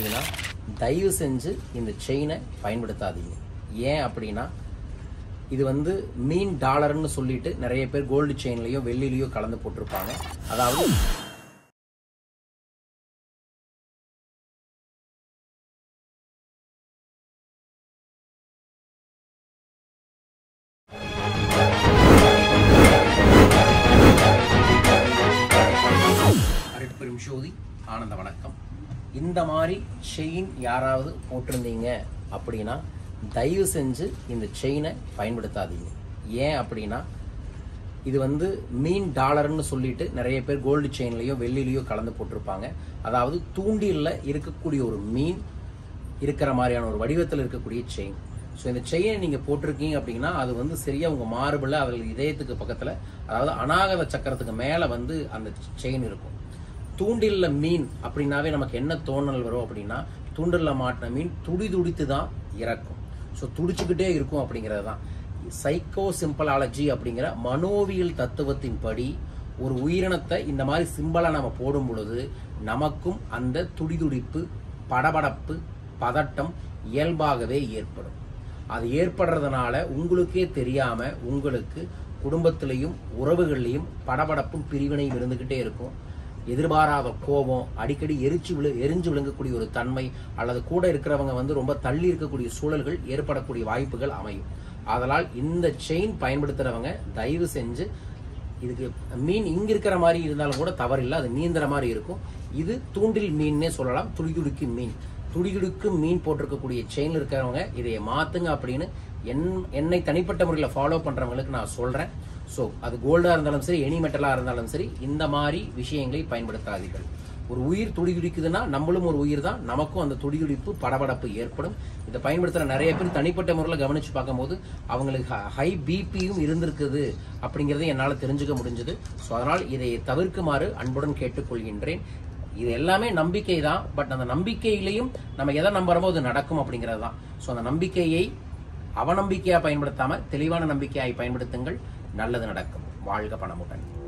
அப்படின்னா தயவு செஞ்சு இந்த செயினை பயன்படுத்தாதீங்க ஏன் அப்படின்னா இது வந்து மீன் டாலர்னு சொல்லிட்டு நிறைய பேர் கோல்டு செயின்லயோ வெள்ளிலையோ கலந்து போட்டிருப்பாங்க அதாவது அருட்பெரும் ஜோதி ஆனந்த வணக்கம் இந்த மாதிரி செயின் யாராவது போட்டிருந்தீங்க அப்படின்னா தயவு செஞ்சு இந்த செயினை பயன்படுத்தாதீங்க ஏன் அப்படின்னா இது வந்து மீன் டாலர்னு சொல்லிட்டு நிறைய பேர் கோல்டு செயின்லயோ வெள்ளிலையோ கலந்து போட்டிருப்பாங்க அதாவது தூண்டில்ல இருக்கக்கூடிய ஒரு மீன் இருக்கிற மாதிரியான ஒரு வடிவத்தில் இருக்கக்கூடிய செயின் ஸோ இந்த செயினை நீங்க போட்டிருக்கீங்க அப்படின்னா அது வந்து சரியா உங்க மார்பிள் அதில் இதயத்துக்கு பக்கத்துல அதாவது அநாகத சக்கரத்துக்கு மேல வந்து அந்த செயின் இருக்கும் தூண்டில்ல மீன் அப்படின்னாவே நமக்கு என்ன தோணல் வரும் அப்படின்னா தூண்டில்ல மாட்டின மீன் துடி துடித்து தான் இறக்கும் ஸோ துடிச்சுக்கிட்டே இருக்கும் அப்படிங்கிறது தான் சைக்கோ சிம்பலாலஜி அப்படிங்கிற மனோவியல் தத்துவத்தின்படி ஒரு உயிரினத்தை இந்த மாதிரி சிம்பலா நம்ம போடும் பொழுது நமக்கும் அந்த துடிதுடிப்பு படபடப்பு பதட்டம் இயல்பாகவே ஏற்படும் அது ஏற்படுறதுனால உங்களுக்கே தெரியாம உங்களுக்கு குடும்பத்திலையும் உறவுகள்லையும் படபடப்பும் பிரிவினையும் இருந்துகிட்டே இருக்கும் எதிர்பாராத கோபம் அடிக்கடி எரிச்சு விழு எரிஞ்சு விழுங்கக்கூடிய ஒரு தன்மை அல்லது கூட இருக்கிறவங்க வந்து ரொம்ப தள்ளி இருக்கக்கூடிய சூழல்கள் ஏற்படக்கூடிய வாய்ப்புகள் அமையும் அதனால் இந்த செயின் பயன்படுத்துறவங்க தயவு செஞ்சு இதுக்கு மீன் இங்க இருக்கிற மாதிரி இருந்தாலும் கூட தவறில்லை அது நீந்துற மாதிரி இருக்கும் இது தூண்டில் மீன்னே சொல்லலாம் துடிதுடிக்கு மீன் துடிதுடிக்கு மீன் போட்டிருக்கக்கூடிய செயின் இருக்கிறவங்க இதை மாத்துங்க அப்படின்னு என் என்னை தனிப்பட்ட முறையில் ஃபாலோ பண்றவங்களுக்கு நான் சொல்றேன் ஸோ அது கோல்டா இருந்தாலும் சரி எனி மெட்டலா இருந்தாலும் சரி இந்த மாதிரி விஷயங்களை பயன்படுத்தாதீர்கள் ஒரு உயிர் துடிதுடிக்குதுன்னா நம்மளும் ஒரு உயிர் தான் நமக்கும் அந்த துடிதுடிப்பு படபடப்பு ஏற்படும் இதை பயன்படுத்துற நிறைய பேர் தனிப்பட்ட முறையில் கவனிச்சு பார்க்கும்போது அவங்களுக்கு ஹை பிபியும் இருந்திருக்குது அப்படிங்கறதை என்னால் தெரிஞ்சுக்க முடிஞ்சது ஸோ அதனால் இதை தவிர்க்குமாறு அன்புடன் கேட்டுக்கொள்கின்றேன் இது எல்லாமே நம்பிக்கை தான் பட் அந்த நம்பிக்கையிலையும் நம்ம எதை நம்புறமோ அது நடக்கும் அப்படிங்கிறது தான் ஸோ அந்த நம்பிக்கையை அவநம்பிக்கையா பயன்படுத்தாம தெளிவான நம்பிக்கையாய் பயன்படுத்துங்கள் நல்லது நடக்கும் வாழ்க பணமுடன்